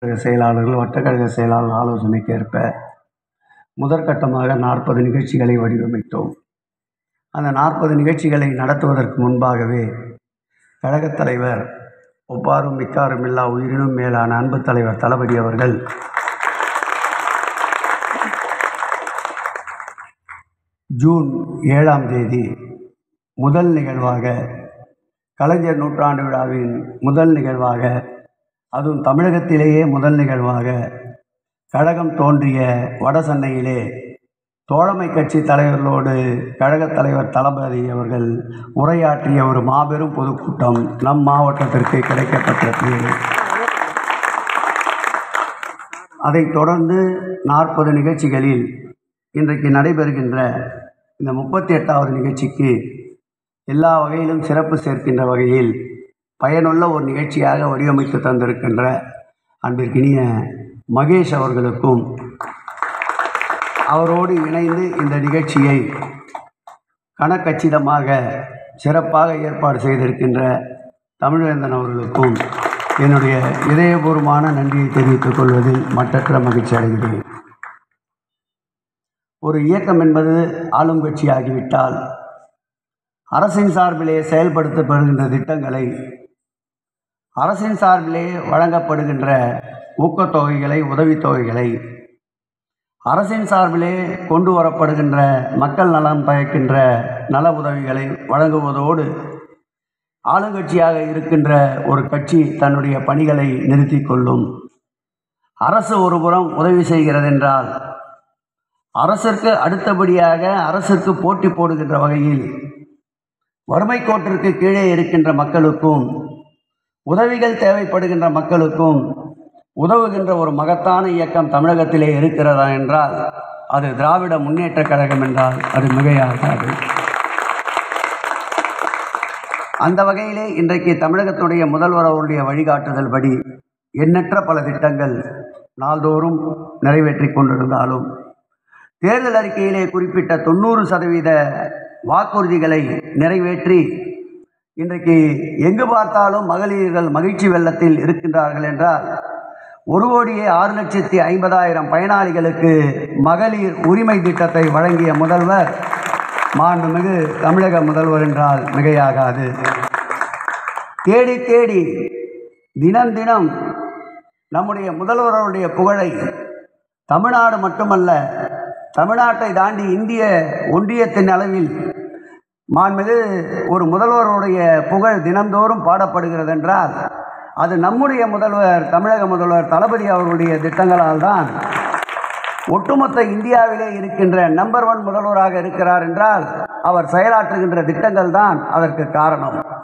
கழக செயலாளர்கள் வட்டக்கழக செயலாளர் ஆலோசனைக்கு ஏற்ப முதற்கட்டமாக நாற்பது நிகழ்ச்சிகளை வடிவமைத்தோம் அந்த நாற்பது நிகழ்ச்சிகளை நடத்துவதற்கு முன்பாகவே கழகத் தலைவர் ஒப்பாரும் மிக்காரும் இல்லா உயிரினும் மேலான அன்பு தலைவர் தளபதி அவர்கள் ஜூன் ஏழாம் தேதி முதல் நிகழ்வாக கலைஞர் நூற்றாண்டு விழாவின் முதல் நிகழ்வாக அதுவும் தமிழகத்திலேயே முதல் நிகழ்வாக கழகம் தோன்றிய வடசென்னையிலே தோழமை கட்சி தலைவர்களோடு கழகத் தலைவர் தளபதி அவர்கள் உரையாற்றிய ஒரு மாபெரும் பொதுக்கூட்டம் நம் மாவட்டத்திற்கு கிடைக்கப்பட்டது அதைத் தொடர்ந்து நாற்பது நிகழ்ச்சிகளில் இன்றைக்கு நடைபெறுகின்ற இந்த முப்பத்தி எட்டாவது நிகழ்ச்சிக்கு எல்லா வகையிலும் சிறப்பு சேர்க்கின்ற வகையில் பயனுள்ள ஒரு நிகழ்ச்சியாக வடிவமைத்து தந்திருக்கின்ற அன்பிற்கினிய மகேஷ் அவர்களுக்கும் அவரோடு இணைந்து இந்த நிகழ்ச்சியை கனக்கச்சிதமாக சிறப்பாக ஏற்பாடு செய்திருக்கின்ற தமிழ்வேந்தன் அவர்களுக்கும் என்னுடைய இதயபூர்வமான நன்றியை தெரிவித்துக் கொள்வதில் மற்றற்ற மகிழ்ச்சி அடைகிறேன் ஒரு இயக்கம் என்பது ஆளும் கட்சியாகிவிட்டால் அரசின் சார்பிலே செயல்படுத்தப்படுகின்ற திட்டங்களை அரசின் சார்பிலே வழங்கப்படுகின்ற ஊக்கத்தொகைகளை உதவித்தொகைகளை அரசின் சார்பிலே கொண்டு வரப்படுகின்ற மக்கள் நலம் பயக்கின்ற நல உதவிகளை வழங்குவதோடு ஆளுங்கட்சியாக இருக்கின்ற ஒரு கட்சி தன்னுடைய பணிகளை நிறுத்தி கொள்ளும் அரசு ஒருபுறம் உதவி செய்கிறதென்றால் அரசிற்கு அடுத்தபடியாக அரசிற்கு போட்டி போடுகின்ற வகையில் வறுமை கோட்டிற்கு கீழே இருக்கின்ற மக்களுக்கும் உதவிகள் தேவைப்படுகின்ற மக்களுக்கும் உதவுகின்ற ஒரு மகத்தான இயக்கம் தமிழகத்திலே இருக்கிறதா என்றால் அது திராவிட முன்னேற்றக் கழகம் என்றால் அது மிகையாகாது அந்த வகையிலே இன்றைக்கு தமிழகத்துடைய முதல்வர் அவருடைய வழிகாட்டுதல் படி எண்ணற்ற பல திட்டங்கள் நாள்தோறும் நிறைவேற்றி கொண்டிருந்தாலும் தேர்தல் அறிக்கையிலே குறிப்பிட்ட தொண்ணூறு சதவீத வாக்குறுதிகளை நிறைவேற்றி இன்றைக்கு எங்கு பார்த்தாலும் மகளிர்கள் மகிழ்ச்சி வெள்ளத்தில் இருக்கின்றார்கள் என்றால் ஒரு கோடியே ஆறு லட்சத்தி ஐம்பதாயிரம் பயனாளிகளுக்கு மகளிர் உரிமை திட்டத்தை வழங்கிய முதல்வர் மாண்புமிகு தமிழக முதல்வர் என்றால் மிகையாகாது தேடி தேடி தினம் தினம் நம்முடைய முதல்வருடைய புகழை தமிழ்நாடு மட்டுமல்ல தமிழ்நாட்டை தாண்டி இந்திய ஒன்றியத்தின் அளவில் மாண்புமிகு ஒரு முதல்வருடைய புகழ் தினந்தோறும் பாடப்படுகிறது என்றால் அது நம்முடைய முதல்வர் தமிழக முதல்வர் தளபதி அவர்களுடைய திட்டங்களால் தான் ஒட்டுமொத்த இந்தியாவிலே இருக்கின்ற நம்பர் ஒன் முதல்வராக இருக்கிறார் என்றால் அவர் செயலாற்றுகின்ற திட்டங்கள் தான் அதற்கு காரணம்